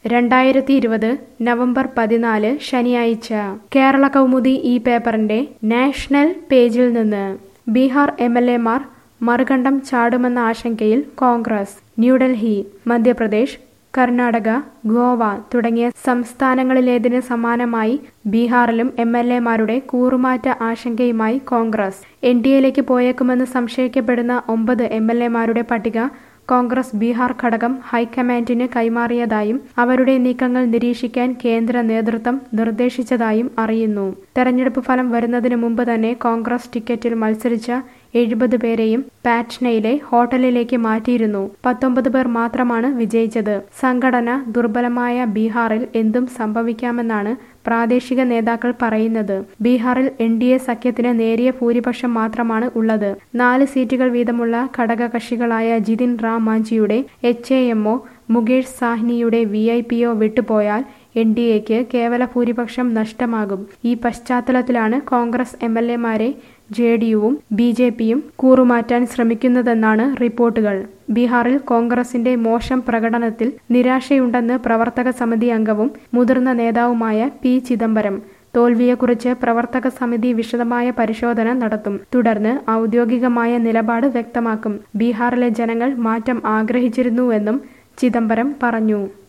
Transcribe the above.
രണ്ടായിരത്തി ഇരുപത് നവംബർ പതിനാല് ശനിയാഴ്ച കേരള കൗമുദി ഈ പേപ്പറിന്റെ നാഷണൽ പേജിൽ നിന്ന് ബീഹാർ എം എൽ എമാർ മറുകണ്ഠം ചാടുമെന്ന ആശങ്കയിൽ കോൺഗ്രസ് ന്യൂഡൽഹി മധ്യപ്രദേശ് കർണാടക ഗോവ തുടങ്ങിയ സംസ്ഥാനങ്ങളിലേതിന് സമാനമായി ബീഹാറിലും എം എൽ എമാരുടെ കൂറുമാറ്റ ആശങ്കയുമായി കോൺഗ്രസ് എൻ ഡി എയിലേക്ക് പോയേക്കുമെന്ന് സംശയിക്കപ്പെടുന്ന ഒമ്പത് എം എൽ എമാരുടെ പട്ടിക കോൺഗ്രസ് ബീഹാർ ഘടകം ഹൈക്കമാൻഡിന് കൈമാറിയതായും അവരുടെ നീക്കങ്ങൾ നിരീക്ഷിക്കാൻ കേന്ദ്ര നേതൃത്വം നിർദ്ദേശിച്ചതായും അറിയുന്നു തെരഞ്ഞെടുപ്പ് ഫലം വരുന്നതിന് മുമ്പ് തന്നെ കോൺഗ്രസ് ടിക്കറ്റിൽ മത്സരിച്ച എഴുപത് പേരെയും പാറ്റ്നയിലെ ഹോട്ടലിലേക്ക് മാറ്റിയിരുന്നു പത്തൊമ്പത് പേർ മാത്രമാണ് വിജയിച്ചത് സംഘടന ദുർബലമായ ബീഹാറിൽ എന്തും സംഭവിക്കാമെന്നാണ് പ്രാദേശിക നേതാക്കൾ പറയുന്നത് ബീഹാറിൽ എൻ ഡി എ സഖ്യത്തിന് നേരിയ ഭൂരിപക്ഷം മാത്രമാണ് ഉള്ളത് നാല് സീറ്റുകൾ വീതമുള്ള ഘടകകക്ഷികളായ ജിതിൻ റാം മാഞ്ചിയുടെ എച്ച് എ എംഒ മുകേഷ് സാഹ്നിയുടെ വി ഐ പി ഒ വിട്ടുപോയാൽ എൻ ഡി എക്ക് കേവല ഭൂരിപക്ഷം നഷ്ടമാകും ഈ പശ്ചാത്തലത്തിലാണ് കോൺഗ്രസ് എം എൽ എമാരെ ജെ ഡി യുവും ബി ജെ പിയും കൂറുമാറ്റാൻ ശ്രമിക്കുന്നതെന്നാണ് റിപ്പോർട്ടുകൾ ബീഹാറിൽ കോൺഗ്രസിന്റെ മോശം പ്രകടനത്തിൽ നിരാശയുണ്ടെന്ന് പ്രവർത്തക സമിതി അംഗവും മുതിർന്ന നേതാവുമായ പി ചിദംബരം തോൽവിയെക്കുറിച്ച് പ്രവർത്തക സമിതി വിശദമായ പരിശോധന നടത്തും തുടർന്ന് ഔദ്യോഗികമായ നിലപാട് വ്യക്തമാക്കും ബീഹാറിലെ ജനങ്ങൾ മാറ്റം ആഗ്രഹിച്ചിരുന്നുവെന്നും ചിദംബരം പറഞ്ഞു